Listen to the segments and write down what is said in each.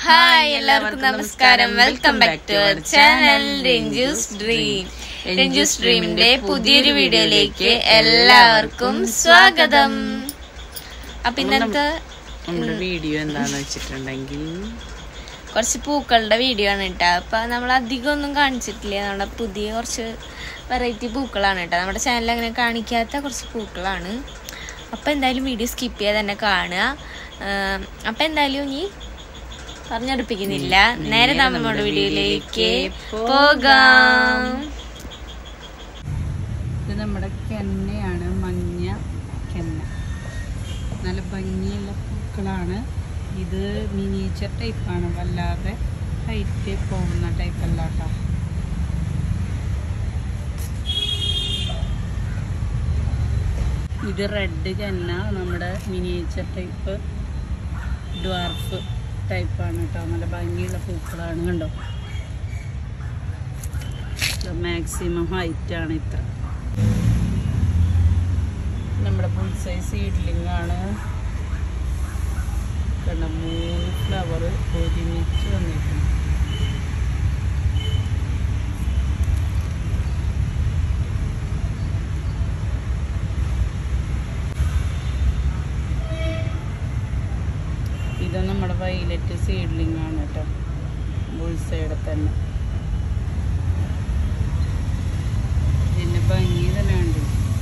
hi എല്ലാവർക്കും നമസ്കാരം welcome back to our channel Ranju's dream Ranju's ഡ്രീമിന്റെ പുതിയൊരു വീഡിയോയിലേക്ക് എല്ലാവർക്കും സ്വാഗതം അപ്പൊ ഇന്നത്തെ നമ്മുടെ വീഡിയോ എന്താന്ന് വെച്ചിട്ടുണ്ടെങ്കിൽ കുറച്ച് പൂക്കളുടെ വീഡിയോ ആണ് കേട്ടോ അപ്പൊ നമ്മൾ അധികം ഒന്നും കാണിച്ചിട്ടില്ല നമ്മുടെ പുതിയ കുറച്ച് വെറൈറ്റി പൂക്കളാണ് കേട്ടോ നമ്മുടെ ചാനലിൽ അങ്ങനെ കാണിക്കാത്ത കുറച്ച് പൂക്കളാണ് അപ്പൊ എന്തായാലും വീഡിയോ സ്കിപ്പ് ചെയ്യാതെ തന്നെ കാണുക ആം, അപ്പൊ എന്തായാലും ഇനി പറഞ്ഞടുപ്പിക്കുന്നില്ല നേരെ നമ്മുടെ വീഡിയോയിലേക്ക് പോകാം ഇത് നമ്മുടെ കെന്നയാണ് മഞ്ഞ കെന്ന നല്ല ഭംഗിയുള്ള പൂക്കളാണ് ഇത് മിനിയേച്ചർ ടൈപ്പാണ് വല്ലാതെ ഹൈറ്റ് പോകുന്ന ടൈപ്പ് അല്ല കേട്ടോ ഇത് റെഡ് കെന്ന നമ്മുടെ മിനിയേച്ചർ ടൈപ്പ് ഡ്വാർഫ് ടൈപ്പാണ് കേട്ടോ നല്ല ഭംഗിയുള്ള പൂക്കളാണ് കണ്ടോ മാക്സിമം ഹൈറ്റ് ആണ് ഇത്ര നമ്മുടെ ഫുൾ സൈസ് സീഡ്ലിംഗ് ആണ് കണ്ട മൂന്ന് ഫ്ലവർ ഒരുമിച്ച് വന്നിട്ടുണ്ട് ഇത് നമ്മുടെ വൈലറ്റ് സീഡ്ലിംഗ് ആണ് കേട്ടോ ബുൾസൈഡ് തന്നെ ഇതിന്റെ ഭംഗി തന്നെ ഉണ്ട്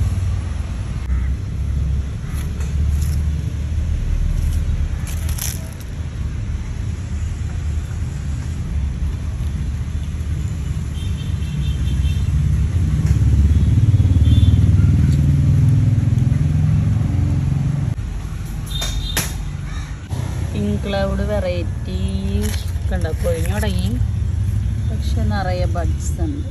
പിങ്ക് ക്ലൗഡ് വെറൈറ്റി കണ്ട കൊഴിഞ്ഞു തുടങ്ങി പക്ഷെ നിറയെ ബഡ്സ് ഉണ്ട്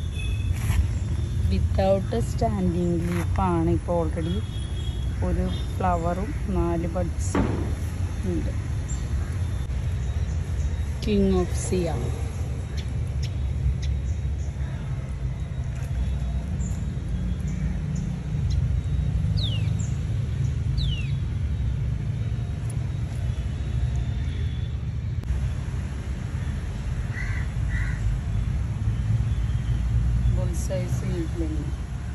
വിത്തൗട്ട് സ്റ്റാൻഡിങ് ലീഫാണ് ഇപ്പോൾ ഓൾറെഡി ഒരു ഫ്ലവറും നാല് ബഡ്സും ഉണ്ട് കിങ് ഓഫ് സിയ ബുൾ സൈസ് ഇംപ്ലിങ്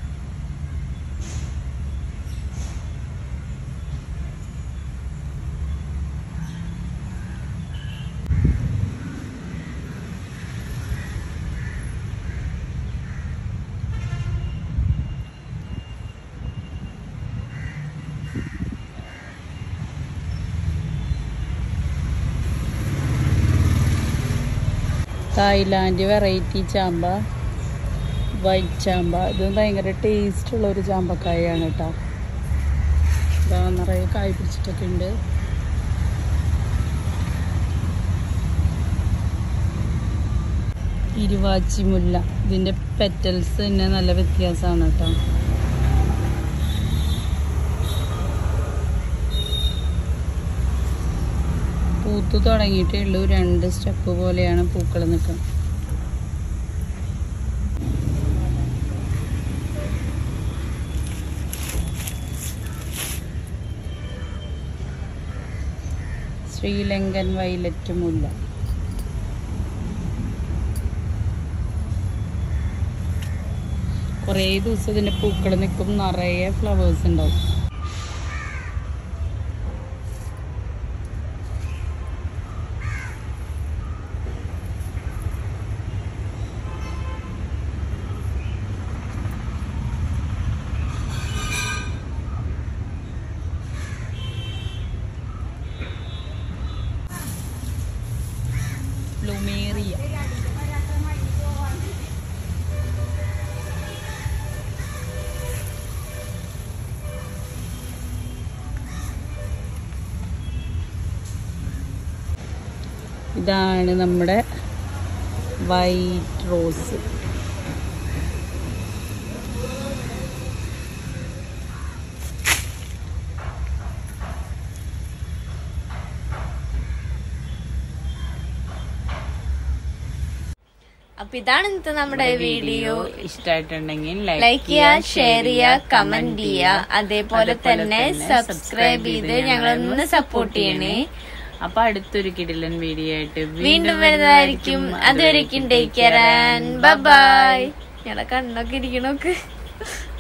തായ്ലാൻഡ് വെറൈറ്റി ചാമ്പ വൈറ്റ് ചാമ്പ ഇത് ഭയങ്കര ടേസ്റ്റ് ഉള്ള ഒരു ചാമ്പക്കായാണ് കേട്ടോ ഇതാ നിറയെ കായ് പിടിച്ചിട്ടൊക്കെ ഉണ്ട് ഇരുവാച്ചി മുല്ല ഇതിൻ്റെ പെറ്റൽസ് തന്നെ നല്ല വ്യത്യാസമാണ് കേട്ടോ പൂത്തു തുടങ്ങിയിട്ടേ ഉള്ളൂ രണ്ട് സ്റ്റെപ്പ് പോലെയാണ് പൂക്കൾ നിൽക്കുന്നത് ശ്രീലങ്കൻ വൈലറ്റ് മുല്ല കുറേ ദിവസം ഇതിൻ്റെ പൂക്കൾ നിൽക്കും നിറയെ ഫ്ലവേഴ്സ് ഉണ്ടാവും പ്ലുമേറിയ ഇതാണ് നമ്മുടെ വൈറ്റ് റോസ് അപ്പൊ ഇതാണ് ഇന്നത്തെ നമ്മുടെ വീഡിയോ ഇഷ്ടമായിട്ടുണ്ടെങ്കിൽ ലൈക്ക് ചെയ്യുക ഷെയർ ചെയ്യുക കമന്റ് ചെയ്യുക അതേപോലെ തന്നെ സബ്സ്ക്രൈബ് ചെയ്ത് ഞങ്ങളൊന്ന് സപ്പോർട്ട് ചെയ്യണേ അപ്പൊ അടുത്തൊരു കിടിലൻ വീഡിയോ ആയിട്ട് വീണ്ടും വരുന്നതായിരിക്കും അതുവരെയും ടേക്ക് കെയർ ബൈ ഞങ്ങളെ കണ്ണൊക്കെ ഇരിക്കണോക്ക്